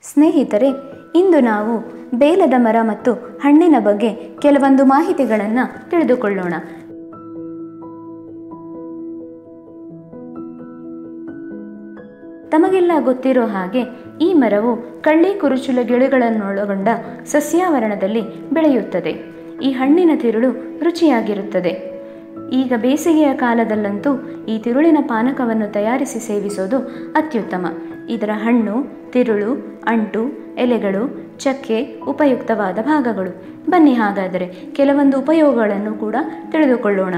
ಸ್ನೇಹಿತರೆ ಇಂದು ನಾವು ಬೇಲದ ಮರ ಮತ್ತು ಹಣ್ಣಿನ ಬಗ್ಗೆ ಕೆಲವೊಂದು ಮಾಹಿತಿಗಳನ್ನು ತಿಳಿದುಕೊಳ್ಳೋಣ ತಮಗೆಲ್ಲ ಗೊತ್ತಿರೋ ಹಾಗೆ ಈ ಮರವು ಕಳ್ಳಿ ಕುರುಚುಲ ಗಿಳಿಗಳನ್ನೊಳಗೊಂಡ ಸಸ್ಯಾವರಣದಲ್ಲಿ ಬೆಳೆಯುತ್ತದೆ ಈ ಹಣ್ಣಿನ ತಿರುಳು ರುಚಿಯಾಗಿರುತ್ತದೆ ಈಗ ಬೇಸಿಗೆಯ ಕಾಲದಲ್ಲಂತೂ ಈ ತಿರುಳಿನ ಪಾನಕವನ್ನು ತಯಾರಿಸಿ ಸೇವಿಸೋದು ಅತ್ಯುತ್ತಮ ಇದರ ಹಣ್ಣು ತಿರುಳು ಅಂಟು ಎಲೆಗಳು ಚಕ್ಕೆ ಉಪಯುಕ್ತವಾದ ಭಾಗಗಳು ಬನ್ನಿ ಹಾಗಾದರೆ ಕೆಲವೊಂದು ಉಪಯೋಗಗಳನ್ನು ಕೂಡ ತಿಳಿದುಕೊಳ್ಳೋಣ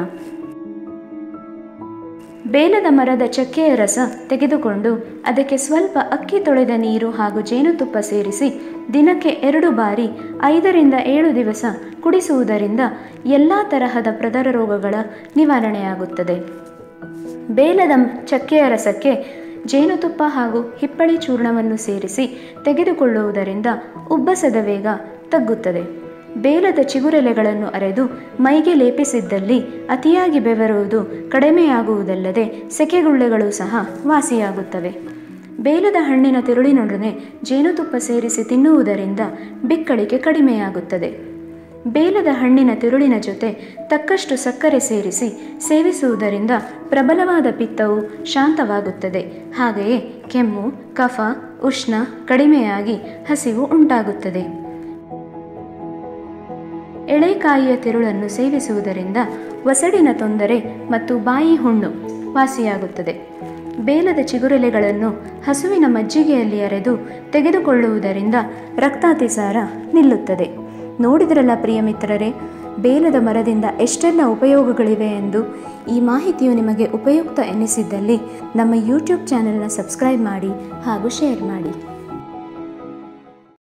ಬೇಲದ ಮರದ ಚಕ್ಕೆಯ ರಸ ತೆಗೆದುಕೊಂಡು ಅದಕ್ಕೆ ಸ್ವಲ್ಪ ಅಕ್ಕಿ ತೊಳೆದ ನೀರು ಹಾಗೂ ಜೇನುತುಪ್ಪ ಸೇರಿಸಿ ದಿನಕ್ಕೆ ಎರಡು ಬಾರಿ ಐದರಿಂದ ಏಳು ದಿವಸ ಕುಡಿಸುವುದರಿಂದ ಎಲ್ಲ ತರಹದ ಪ್ರದರ ರೋಗಗಳ ನಿವಾರಣೆಯಾಗುತ್ತದೆ ಬೇಲದ ಚಕ್ಕೆಯ ರಸಕ್ಕೆ ಜೇನುತುಪ್ಪ ಹಾಗೂ ಹಿಪ್ಪಳಿ ಚೂರ್ಣವನ್ನು ಸೇರಿಸಿ ತೆಗೆದುಕೊಳ್ಳುವುದರಿಂದ ಉಬ್ಬಸದ ವೇಗ ತಗ್ಗುತ್ತದೆ ಬೇಲದ ಚಿಗುರೆಲೆಗಳನ್ನು ಅರೆದು ಮೈಗೆ ಲೇಪಿಸಿದ್ದಲ್ಲಿ ಅತಿಯಾಗಿ ಬೆವರುವುದು ಕಡಿಮೆಯಾಗುವುದಲ್ಲದೆ ಸೆಕೆಗುಳ್ಳೆಗಳು ಸಹ ವಾಸಿಯಾಗುತ್ತವೆ ಬೇಲದ ಹಣ್ಣಿನ ತಿರುಳಿನೊಡನೆ ಜೇನುತುಪ್ಪ ಸೇರಿಸಿ ತಿನ್ನುವುದರಿಂದ ಬಿಕ್ಕಳಿಕೆ ಕಡಿಮೆಯಾಗುತ್ತದೆ ಬೇಲದ ಹಣ್ಣಿನ ತಿರುಳಿನ ಜೊತೆ ತಕ್ಕಷ್ಟು ಸಕ್ಕರೆ ಸೇರಿಸಿ ಸೇವಿಸುವುದರಿಂದ ಪ್ರಬಲವಾದ ಪಿತ್ತವು ಶಾಂತವಾಗುತ್ತದೆ ಹಾಗೆಯೇ ಕೆಮ್ಮು ಕಫ ಉಷ್ಣ ಕಡಿಮೆಯಾಗಿ ಹಸಿವು ಉಂಟಾಗುತ್ತದೆ ಎಳೆಕಾಯಿಯ ತಿರುಳನ್ನು ಸೇವಿಸುವುದರಿಂದ ವಸಡಿನ ತೊಂದರೆ ಮತ್ತು ಬಾಯಿ ಹುಣ್ಣು ವಾಸಿಯಾಗುತ್ತದೆ ಬೇಲದ ಚಿಗುರೆಲೆಗಳನ್ನು ಹಸುವಿನ ಮಜ್ಜಿಗೆಯಲ್ಲಿ ಅರೆದು ತೆಗೆದುಕೊಳ್ಳುವುದರಿಂದ ರಕ್ತಾತಿಸಾರ ನಿಲ್ಲುತ್ತದೆ ನೋಡಿದ್ರಲ್ಲ ಪ್ರಿಯ ಮಿತ್ರರೇ ಬೇಲದ ಮರದಿಂದ ಎಷ್ಟೆಲ್ಲ ಉಪಯೋಗಗಳಿವೆ ಎಂದು ಈ ಮಾಹಿತಿಯು ನಿಮಗೆ ಉಪಯುಕ್ತ ಎನಿಸಿದ್ದಲ್ಲಿ ನಮ್ಮ ಯೂಟ್ಯೂಬ್ ಚಾನೆಲ್ನ ಸಬ್ಸ್ಕ್ರೈಬ್ ಮಾಡಿ ಹಾಗೂ ಶೇರ್ ಮಾಡಿ